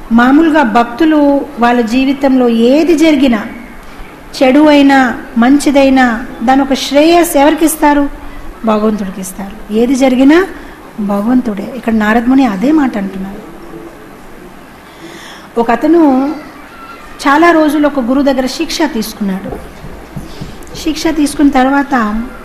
మామూలుగా భక్తులు వాళ్ళ జీవితంలో ఏది జరిగినా చెడు అయినా మంచిదైనా దాని ఒక శ్రేయస్ ఎవరికి ఇస్తారు భగవంతుడికి ఇస్తారు ఏది జరిగినా భగవంతుడే ఇక్కడ నారదముని అదే మాట అంటున్నారు ఒక అతను చాలా రోజులు ఒక గురువు దగ్గర శిక్ష తీసుకున్నాడు శిక్ష తీసుకున్న తర్వాత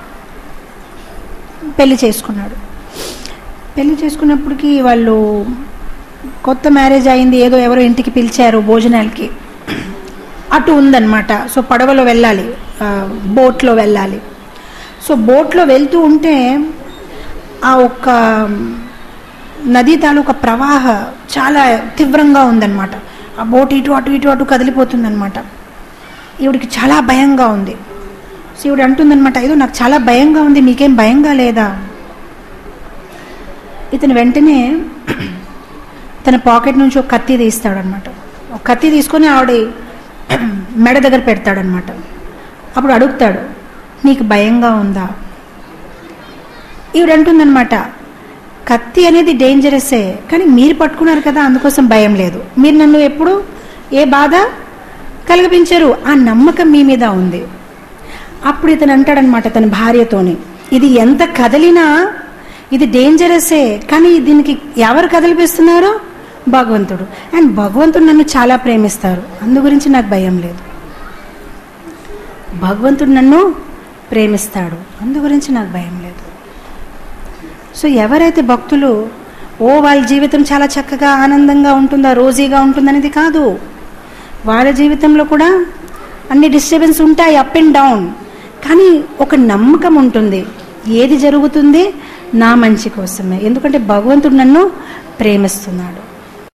పెళ్లి చేసుకున్నాడు పెళ్లి చేసుకున్నప్పటికీ వాళ్ళు కొత్త మ్యారేజ్ అయింది ఏదో ఎవరో ఇంటికి పిలిచారు భోజనాలకి అటు ఉందన్నమాట సో పడవలో వెళ్ళాలి ఆ, బోట్లో వెళ్ళాలి సో బోట్లో వెళ్తూ ఉంటే ఆ ఒక్క నదీ తాలూకా ప్రవాహ చాలా తీవ్రంగా ఉందన్నమాట ఆ బోట్ ఇటు అటు ఇటు అటు కదిలిపోతుందన్నమాట ఈవిడికి చాలా భయంగా ఉంది సో ఈవిడ అంటుందన్నమాట ఏదో నాకు చాలా భయంగా ఉంది మీకేం భయంగా లేదా ఇతను వెంటనే తన పాకెట్ నుంచి ఒక కత్తి తీస్తాడనమాట ఒక కత్తి తీసుకొని ఆవిడ మెడ దగ్గర పెడతాడనమాట అప్పుడు అడుగుతాడు నీకు భయంగా ఉందా ఈవిడ అంటుందన్నమాట కత్తి అనేది డేంజరసే కానీ మీరు పట్టుకున్నారు కదా అందుకోసం భయం లేదు మీరు నన్ను ఎప్పుడు ఏ బాధ కలిగించరు ఆ నమ్మకం మీ మీద ఉంది అప్పుడు ఇతను అంటాడనమాట తన భార్యతోని ఇది ఎంత కదిలినా ఇది డేంజరసే కానీ దీనికి ఎవరు కదిలిపిస్తున్నారు భగవంతుడు అండ్ భగవంతుడు నన్ను చాలా ప్రేమిస్తారు అందు గురించి నాకు భయం లేదు భగవంతుడు నన్ను ప్రేమిస్తాడు అందు గురించి నాకు భయం లేదు సో ఎవరైతే భక్తులు ఓ వాళ్ళ జీవితం చాలా చక్కగా ఆనందంగా ఉంటుందా రోజీగా ఉంటుందనేది కాదు వాళ్ళ జీవితంలో కూడా అన్ని డిస్టర్బెన్స్ ఉంటాయి అప్ అండ్ డౌన్ కానీ ఒక నమ్మకం ఉంటుంది ఏది జరుగుతుంది నా మంచి కోసమే ఎందుకంటే భగవంతుడు నన్ను ప్రేమిస్తున్నాడు